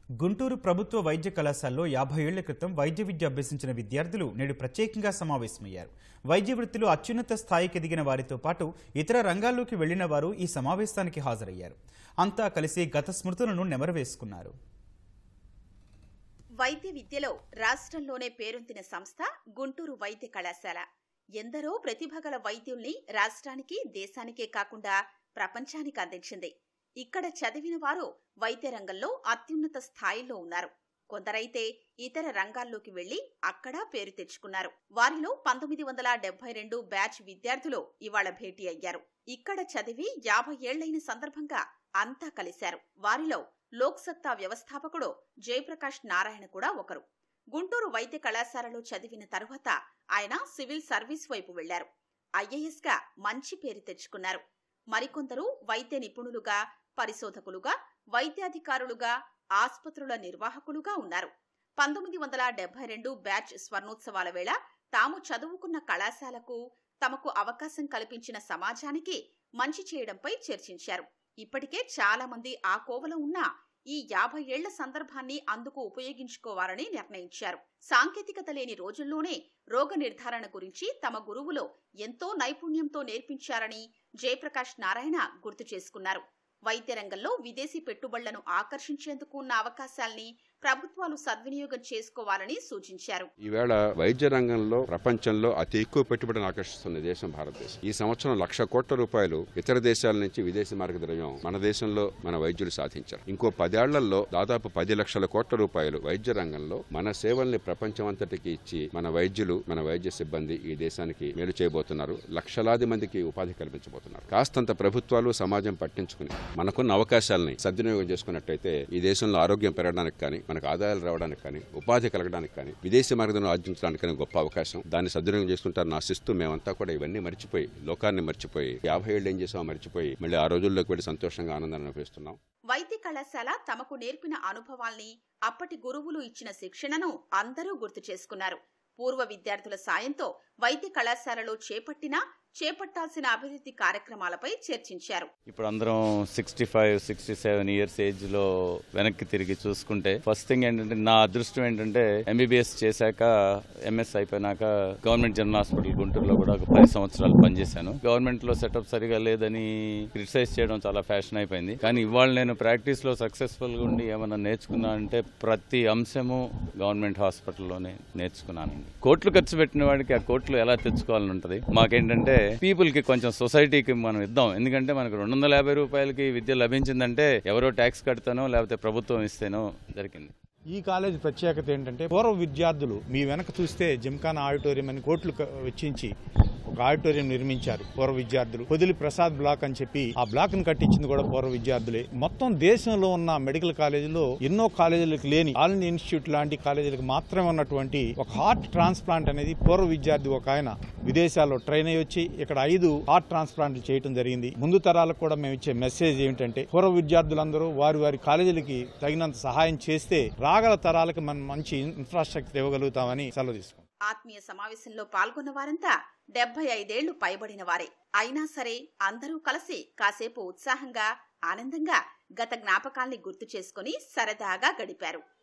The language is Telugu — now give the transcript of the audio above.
గుంటూరు ప్రభుత్వ వైద్య కళాశాలలో యాభై ఏళ్ల క్రితం వైద్య విద్య అభ్యసించిన విద్యార్థులు నేడు ప్రత్యేకంగా సమావేశమయ్యారు వైద్య వృత్తిలో అత్యున్నత స్థాయికి ఎదిగిన వారితో పాటు ఇతర రంగాల్లోకి వెళ్లిన వారు ఈ సమావేశానికి హాజరయ్యారు అంతా కలిసి గత స్మృతులను నెమరవేసుకున్నారు వైద్య విద్యలో రాష్ట్రంలోనే పేరొందిన సంస్థ గుంటూరు వైద్య కళాశాల ఎందరో ప్రతిభ గల వైద్యుల్ని రాష్ట్రానికి దేశానికే కాకుండా ప్రపంచానికి అందించింది ఇక్కడ చదివిన వారు వైద్య రంగంలో అత్యున్నత స్థాయిలో ఉన్నారు కొందరైతే ఇతర రంగాల్లోకి వెళ్లి అక్కడా పేరు తెచ్చుకున్నారు వారిలో పంతొమ్మిది వందల డెబ్బై రెండు బ్యాచ్ విద్యార్థులు ఇవాళ భేటీ అయ్యారు ఇక్కడ చదివి యాభై ఏళ్లైన సందర్భంగా అంతా కలిశారు వారిలో లోక్సత్తా వ్యవస్థాపకుడు జయప్రకాష్ నారాయణ కూడా ఒకరు గుంటూరు వైద్య కళాశాలలో చదివిన తరువాత ఆయన సివిల్ సర్వీస్ వైపు వెళ్లారు ఐఏఎస్ గా మంచి పేరు తెచ్చుకున్నారు మరికొందరు వైద్య నిపుణులుగా పరిశోధకులుగా వైద్యాధికారులుగా ఆసుపత్రుల నిర్వాహకులుగా ఉన్నారు పంతొమ్మిది వందల డెబ్బై రెండు బ్యాచ్ స్వర్ణోత్సవాల వేళ తాము చదువుకున్న కళాశాలకు తమకు అవకాశం కల్పించిన సమాజానికి మంచి చేయడంపై చర్చించారు ఇప్పటికే చాలా మంది ఆ కోవలో ఉన్న ఈ యాభై ఏళ్ల సందర్భాన్ని అందుకు ఉపయోగించుకోవాలని నిర్ణయించారు సాంకేతికత లేని రోజుల్లోనే రోగ నిర్ధారణ గురించి తమ గురువులో ఎంతో నైపుణ్యంతో నేర్పించారని జయప్రకాష్ నారాయణ గుర్తు చేసుకున్నారు వైద్య రంగంలో విదేశీ పెట్టుబడులను ఆకర్షించేందుకు ఉన్న అవకాశాల్ని ప్రభుత్వాలు సద్వినియోగం చేసుకోవాలని సూచించారు ఈవేళ వైద్య రంగంలో ప్రపంచంలో అతి ఎక్కువ పెట్టుబడిని ఆకర్షిస్తున్న దేశం భారతదేశం ఈ సంవత్సరం లక్ష కోట్ల రూపాయలు ఇతర దేశాల నుంచి విదేశీ మార్గద్రవ్యం మన దేశంలో మన వైద్యులు సాధించారు ఇంకో పదేళ్లలో దాదాపు పది లక్షల కోట్ల రూపాయలు వైద్య రంగంలో మన సేవల్ని ప్రపంచం అంతటికి ఇచ్చి మన వైద్యులు మన వైద్య సిబ్బంది ఈ దేశానికి మేలు చేయబోతున్నారు లక్షలాది మందికి ఉపాధి కల్పించబోతున్నారు కాస్తంత ప్రభుత్వాలు సమాజం పట్టించుకుని మనకున్న అవకాశాలని సద్వినియోగం చేసుకున్నట్టయితే ఈ దేశంలో ఆరోగ్యం పెరగడానికి కానీ మనకు ఆదాయాలు రావడానికి కానీ ఉపాధి కలగడానికి కానీ విదేశీ మార్గంలో ఆర్జించడానికి కానీ గొప్ప అవకాశం దాన్ని సద్వినియోగం చేసుకుంటారని ఆశిస్తూ మేమంతా కూడా ఇవన్నీ మర్చిపోయి లోకాన్ని మర్చిపోయి యాభై ఏళ్ళు ఏం చేసామో మర్చిపోయి మళ్ళీ ఆ రోజుల్లోకి వెళ్ళి సంతోషంగా ఆనందాన్ని అనుభవిస్తున్నాం వైద్య కళాశాల తమకు నేర్పిన అనుభవాల్ని అప్పటి గురువులు ఇచ్చిన శిక్షణను అందరూ గుర్తు చేసుకున్నారు పూర్వ విద్యార్థుల సాయంతో వైద్య కళాశాలలో చేపట్టిన చేపట్టాల్సిన అభివృద్ధి కార్యక్రమాలపై చర్చించారు ఇప్పుడు అందరం sixty five sixty seven years age లో వెనక్కి తిరిగి చూసుకుంటే ఫస్ట్ థింగ్ ఏంటంటే నా అదృష్టం ఏంటంటే ఎంబీబీఎస్ చేశాక ఎంఎస్ అయిపోయినాక గవర్నమెంట్ జనరల్ హాస్పిటల్ గుంటూరులో కూడా ఒక పది సంవత్సరాలు పనిచేశాను గవర్నమెంట్ లో సెటప్ సరిగా లేదని క్రిటిసైజ్ చేయడం చాలా ఫ్యాషన్ అయిపోయింది కానీ ఇవాళ నేను ప్రాక్టీస్ లో సక్సెస్ఫుల్ గా ఉండి ఏమైనా నేర్చుకున్నా అంటే ప్రతి అంశము గవర్నమెంట్ హాస్పిటల్లోనే నేర్చుకున్నానండి కోట్లు ఖర్చు పెట్టిన వాడికి ఆ కోట్లు ఎలా తెచ్చుకోవాలని ఉంటది మాకేంటంటే పీపుల్ కి కొంచెం సొసైటీకి మనం ఇద్దాం ఎందుకంటే మనకు రెండు వందల యాభై రూపాయలకి విద్య లభించిందంటే ఎవరో ట్యాక్స్ కడతానో లేకపోతే ప్రభుత్వం ఇస్తేనో జరిగింది ఈ కాలేజ్ ప్రత్యేకత ఏంటంటే పూర్వ విద్యార్థులు మీ వెనక చూస్తే జిమ్ఖానా ఆడిటోరియం అని కోట్లు క- వెచ్చించి ఒక ఆడిటోరియం నిర్మించారు పూర్వ విద్యార్థులు పొదిలి ప్రసాద్ బ్లాక్ అని చెప్పి ఆ బ్లాక్ ని కట్టించింది కూడా పూర్వ విద్యార్థులే మొత్తం దేశంలో ఉన్న మెడికల్ కాలేజీలో ఎన్నో కాలేజీలకు లేని ఆల్ ఇండియా ఇన్స్టిట్యూట్ లాంటి కాలేజీలకు మాత్రమే ఉన్నటువంటి ఒక హార్ట్ ట్రాన్స్ప్లాంట్ అనేది పూర్వ విద్యార్థి ఒక ఆయన విదేశాల్లో ట్రైన్ అయ్యి వచ్చి ఇక్కడ ఐదు హార్ట్ ట్రాన్స్ప్లాంట్లు చేయడం జరిగింది ముందు తరాలకు కూడా మేము ఇచ్చే మెసేజ్ ఏమిటంటే పూర్వ విద్యార్థులందరూ వారి వారి కాలేజీలకి తగినంత సహాయం చేస్తే రాగల తరాలకు మనం మంచి ఇన్ఫ్రాస్ట్రక్చర్ ఇవ్వగలుగుతామని సెలవు తీసుకుంటాం ఆత్మీయ సమావేశంలో పాల్గొన్న వారంతా డెబ్బై ఐదేళ్లు పైబడిన వారే అయినా సరే అందరూ కలిసి కాసేపు ఉత్సాహంగా ఆనందంగా గత జ్ఞాపకాల్ని గుర్తు చేసుకుని సరదాగా గడిపారు